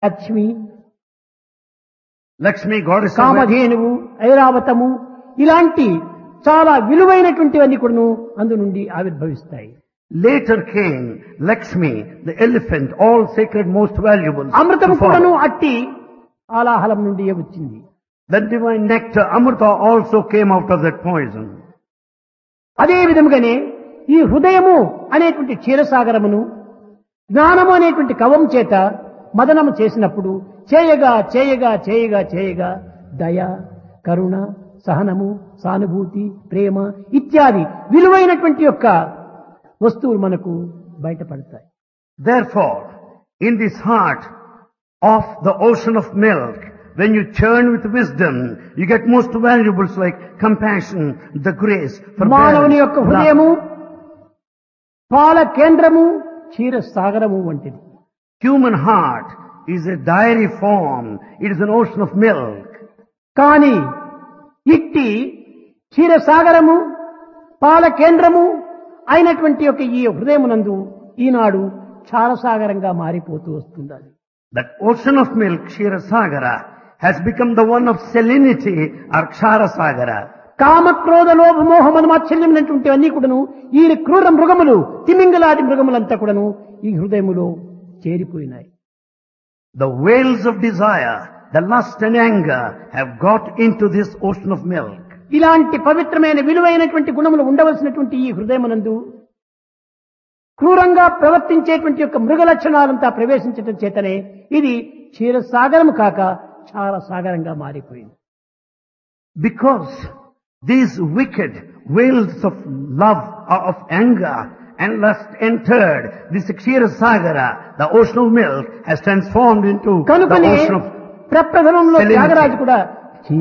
Lakshmi Lakshmi, goddess of wealth, కామధేనువు ఐరావతము ఇలాంటి చాలా విలువైనటువంటివన్నీ కూడాను అందు నుండి ఆవిర్భవిస్తాయి Later came Lakshmi, the elephant, all sacred, most valuable. అమృతము to follow. కూడాను అట్టి ఆలాహలం నుండి వచ్చింది That divine nectar, Amrita, also came out of that poison. అదే విధముగానే ఈ హృదయము అనేటువంటి క్షీరసాగరమును జ్ఞానము అనేటువంటి కవం చేత మదనము చేసినప్పుడు చేయగా చేయగా చేయగా చేయగా దయ కరుణ సహనము సానుభూతి ప్రేమ ఇత్యాది విలువైనటువంటి యొక్క వస్తువులు మనకు బయటపడతాయి Therefore, in this heart of the ocean of milk, when you churn with wisdom, you get most valuables like compassion, the grace, మానవుని యొక్క forbearance, హృదయము love. పాల కేంద్రము క్షీరసాగరము వంటిది Human heart is a dairy form. It is an ocean of milk. కానీ ఇట్టి క్షీరసాగరము పాల కేంద్రము అయినటువంటి యొక్క ఈ హృదయమునందు ఈనాడు క్షారసాగరంగా మారిపోతూ వస్తుంది అది. That ocean of milk, Shirasagara, has become the one of salinity or Ksharasagara. కామక్రోధ లోభ మోహ మదమాత్సల్యమైనటువంటి అన్ని కూడాను ఈ క్రూర మృగములు తిమింగలాది మృగములంతా కూడాను ఈ హృదయములో చేరిపోయినాయి The whales of desire, the lust and anger have got into this ocean of milk. ఇలాంటి పవిత్రమైన విలువైనటువంటి గుణములు ఉండవలసినటువంటి ఈ హృదయమునందు క్రూరంగా ప్రవర్తించేటువంటి యొక్క మృగ లక్షణాలంతా ప్రవేశించటం చేతనే ఇది క్షీరసాగరము కాక చాలా సాగరంగా మారిపోయింది Because these wicked whales of love or of anger and lust entered this Ksharasagara, the ocean of milk, has transformed into the కనుకనే ocean of ప్రప్రథమంలో Salinity. త్యాగరాజు కూడా